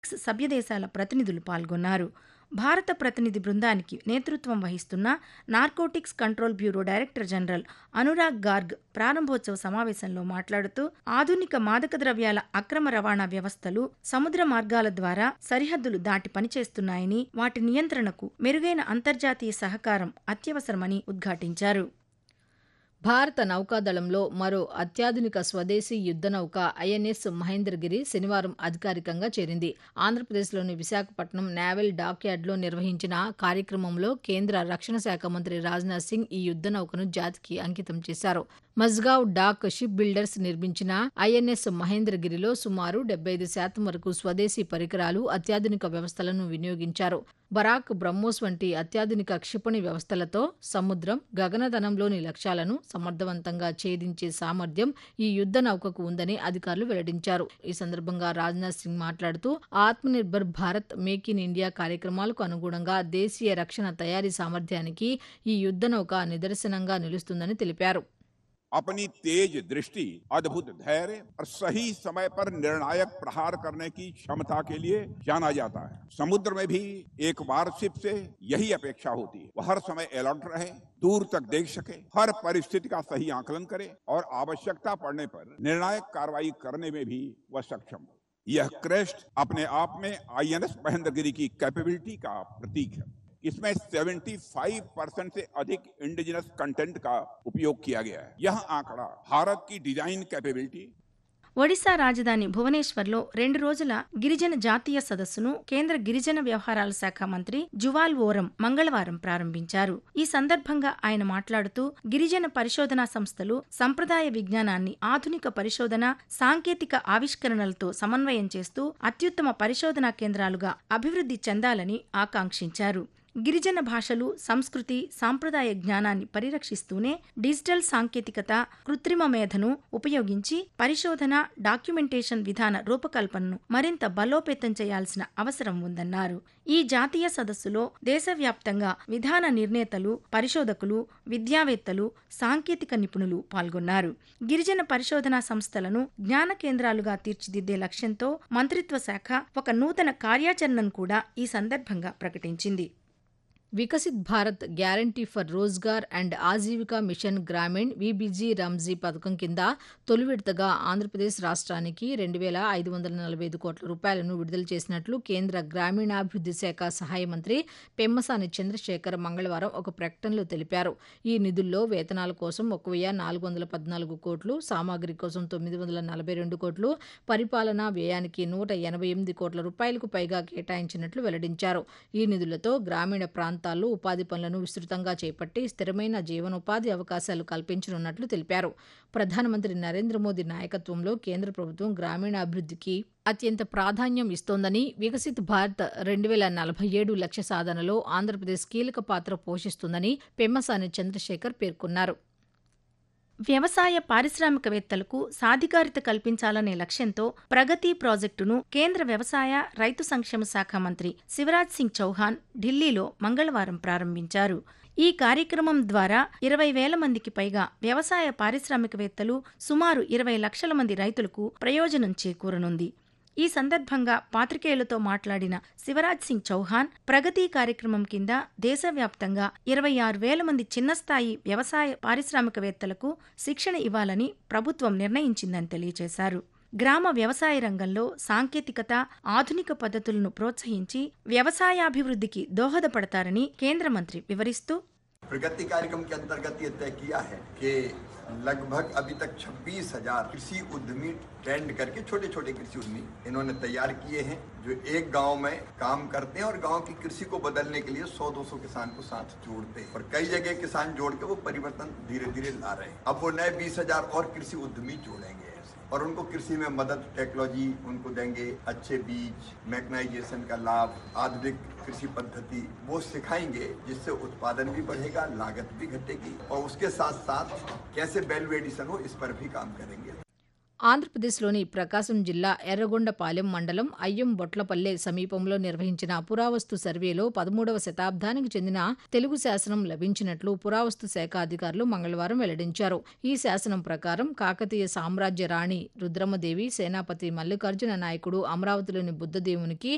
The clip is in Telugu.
సభ్యదేశాల ప్రతినిధులు పాల్గొన్నారు భారత ప్రతినిధి బృందానికి నేతృత్వం వహిస్తున్న narcotics control bureau director general Anurag Garg ప్రారంభోత్సవ సమావేశంలో మాట్లాడుతూ ఆధునిక మాదక ద్రవ్యాల అక్రమ రవాణా వ్యవస్థలు సముద్ర మార్గాల ద్వారా సరిహద్దులు దాటి పనిచేస్తున్నాయని వాటి నియంత్రణకు మెరుగైన అంతర్జాతీయ సహకారం అత్యవసరమని ఉద్ఘాటించారు భారత నౌకాదళంలో మరో అత్యాధునిక స్వదేశీ యుద్ధ నౌక ఐఎన్ఎస్ మహేంద్రగిరి శనివారం అధికారికంగా చేరింది ఆంధ్రప్రదేశ్లోని విశాఖపట్నం నేవల్ డాక్యార్డ్లో నిర్వహించిన కార్యక్రమంలో కేంద్ర రక్షణ శాఖ మంత్రి రాజ్నాథ్ సింగ్ ఈ యుద్ధ నౌకను జాతికి అంకితం చేశారు మజ్గావ్ డాక్ షిప్ బిల్డర్స్ నిర్మించిన ఐఎన్ఎస్ మహేంద్రగిరిలో సుమారు డెబ్బై ఐదు శాతం వరకు స్వదేశీ పరికరాలు అత్యాధునిక వ్యవస్థలను వినియోగించారు బరాక్ బ్రహ్మోస్ వంటి అత్యాధునిక క్షిపణి వ్యవస్థలతో సముద్రం గగనతలంలోని లక్ష్యాలను సమర్థవంతంగా ఛేదించే సామర్థ్యం ఈ యుద్ధ నౌకకు ఉందని అధికారులు వెల్లడించారు ఈ సందర్భంగా రాజ్నాథ్ సింగ్ మాట్లాడుతూ Atmanirbhar Bharat make in India కార్యక్రమాలకు అనుగుణంగా దేశీయ రక్షణ తయారీ సామర్థ్యానికి ఈ యుద్ధ నౌక నిదర్శనంగా నిలుస్తుందని తెలిపారు अपनी तेज दृष्टि अद्भुत धैर्य और सही समय पर निर्णायक प्रहार करने की क्षमता के लिए जाना जाता है समुद्र में भी एक वारशिप से यही अपेक्षा होती है वह हर समय अलर्ट रहे दूर तक देख सके हर परिस्थिति का सही आकलन करे और आवश्यकता पड़ने पर निर्णायक कार्रवाई करने में भी वह सक्षम हो यह क्रेस्ट अपने आप में आईएनएस महेंद्रगिरी की कैपेबिलिटी का प्रतीक है इसमें 75 परसेंट से अधिक इंडिजिनस कंटेंट का उपयोग किया गया है यह आंकड़ा भारत की डिजाइन कैपेबिलिटी ఒడిశా రాజధాని భువనేశ్వర్లో రెండు రోజుల గిరిజన జాతీయ సదస్సును కేంద్ర గిరిజన వ్యవహారాల శాఖ మంత్రి జువాల్ ఓరం మంగళవారం ప్రారంభించారు ఈ సందర్భంగా ఆయన మాట్లాడుతూ గిరిజన పరిశోధనా సంస్థలు సంప్రదాయ విజ్ఞానాన్ని ఆధునిక పరిశోధన సాంకేతిక ఆవిష్కరణలతో సమన్వయం చేస్తూ అత్యుత్తమ పరిశోధనా కేంద్రాలుగా అభివృద్ధి చెందాలని ఆకాంక్షించారు గిరిజన భాషలు సంస్కృతి సాంప్రదాయ జ్ఞానాన్ని పరిరక్షిస్తూనే డిజిటల్ సాంకేతికత కృత్రిమ మేధను ఉపయోగించి పరిశోధన డాక్యుమెంటేషన్ విధాన రూపకల్పనను మరింత బలోపేతం చేయాల్సిన అవసరం ఉందన్నారు ఈ జాతీయ సదస్సులో దేశవ్యాప్తంగా విధాన నిర్ణేతలు పరిశోధకులు విద్యావేత్తలు సాంకేతిక నిపుణులు పాల్గొన్నారు గిరిజన పరిశోధనా సంస్థలను జ్ఞాన కేంద్రాలుగా తీర్చిదిద్దే లక్ష్యంతో మంత్రిత్వ శాఖ ఒక నూతన కార్యాచరణను కూడా ఈ సందర్భంగా ప్రకటించింది Viksit Bharat guarantee for Rozgar and Ajeevika mission Gramin VBG రంజీ పథకం కింద తొలి విడతగా ఆంధ్రప్రదేశ్ రాష్ట్రానికి రెండు వేల ఐదు వందల నలభై ఐదు కోట్ల రూపాయలను విడుదల చేసినట్లు కేంద్ర గ్రామీణాభివృద్ధి శాఖ సహాయ మంత్రి పెమ్మసాని చంద్రశేఖర్ మంగళవారం ఒక ప్రకటనలో తెలిపారు ఈ నిధుల్లో వేతనాల కోసం ఒక వెయ్యి నాలుగు వందల పద్నాలుగు కోట్లు సామాగ్రి కోసం తొమ్మిది వందల నలభై రెండు కోట్లు పరిపాలనా వ్యయానికి నూట ఎనభై ఎనిమిది కోట్ల రూపాయలకు పైగా కేటాయించినట్లు వెల్లడించారు ఈ నిధులతో గ్రామీణ ప్రాంత ప్రాంతాల్లో ఉపాధి పనులను విస్తృతంగా చేపట్టి స్థిరమైన జీవనోపాధి అవకాశాలు కల్పించనున్నట్లు తెలిపారు ప్రధానమంత్రి నరేంద్ర మోదీ నాయకత్వంలో కేంద్ర ప్రభుత్వం గ్రామీణాభివృద్ధికి అత్యంత ప్రాధాన్యం ఇస్తోందని వికసిత్ భారత్ రెండు వేల నలభై ఏడు లక్ష్య సాధనలో ఆంధ్రప్రదేశ్ కీలక పాత్ర పోషిస్తుందని పెమ్మసాని చంద్రశేఖర్ పేర్కొన్నారు వ్యవసాయ పారిశ్రామికవేత్తలకు సాధికారిత కల్పించాలనే లక్ష్యంతో ప్రగతి ప్రాజెక్టును కేంద్ర వ్యవసాయ రైతు సంక్షేమ శాఖ మంత్రి శివరాజ్ సింగ్ చౌహాన్ ఢిల్లీలో మంగళవారం ప్రారంభించారు ఈ కార్యక్రమం ద్వారా ఇరవై వేల మందికి పైగా వ్యవసాయ పారిశ్రామికవేత్తలు సుమారు ఇరవై లక్షల మంది రైతులకు ప్రయోజనం చేకూరనుంది ఈ సందర్భంగా పాత్రికేయులతో మాట్లాడిన శివరాజ్ సింగ్ చౌహాన్ ప్రగతి కార్యక్రమం కింద దేశవ్యాప్తంగా ఇరవై ఆరు వేల మంది చిన్నస్థాయి వ్యవసాయ పారిశ్రామికవేత్తలకు శిక్షణ ఇవ్వాలని ప్రభుత్వం నిర్ణయించిందని తెలియజేశారు గ్రామ వ్యవసాయ రంగంలో సాంకేతికత ఆధునిక పద్ధతులను ప్రోత్సహించి వ్యవసాయాభివృద్ధికి దోహదపడతారని కేంద్ర మంత్రి వివరిస్తూ प्रगति कार्यक्रम के अंतर्गत ये तय किया है कि लगभग अभी तक छब्बीस हजार कृषि उद्यमी ट्रेंड करके छोटे छोटे कृषि उद्यमी इन्होंने तैयार किए हैं जो एक गांव में काम करते हैं और गांव की कृषि को बदलने के लिए 100-200 किसान को साथ जोड़ते हैं और कई जगह किसान जोड़ के वो परिवर्तन धीरे धीरे ला रहे हैं अब वो नए बीस हजार और कृषि उद्यमी जोड़ेंगे और उनको कृषि में मदद टेक्नोलॉजी उनको देंगे अच्छे बीज मैकनाइजेशन का लाभ आधुनिक कृषि पद्धति वो सिखाएंगे जिससे उत्पादन भी बढ़ेगा लागत भी घटेगी और उसके साथ साथ कैसे वैल्यू एडिशन हो इस पर भी काम करेंगे ఆంధ్రప్రదేశ్లోని ప్రకాశం జిల్లా ఎర్రగొండపాలెం మండలం అయ్యం బొట్లపల్లె సమీపంలో నిర్వహించిన పురావస్తు సర్వేలో పదమూడవ శతాబ్దానికి చెందిన తెలుగు శాసనం లభించినట్లు పురావస్తు శాఖ అధికారులు మంగళవారం వెల్లడించారు ఈ శాసనం ప్రకారం కాకతీయ సామ్రాజ్య రాణి రుద్రమదేవి సేనాపతి మల్లికార్జున నాయకుడు అమరావతిలోని బుద్ధదేవునికి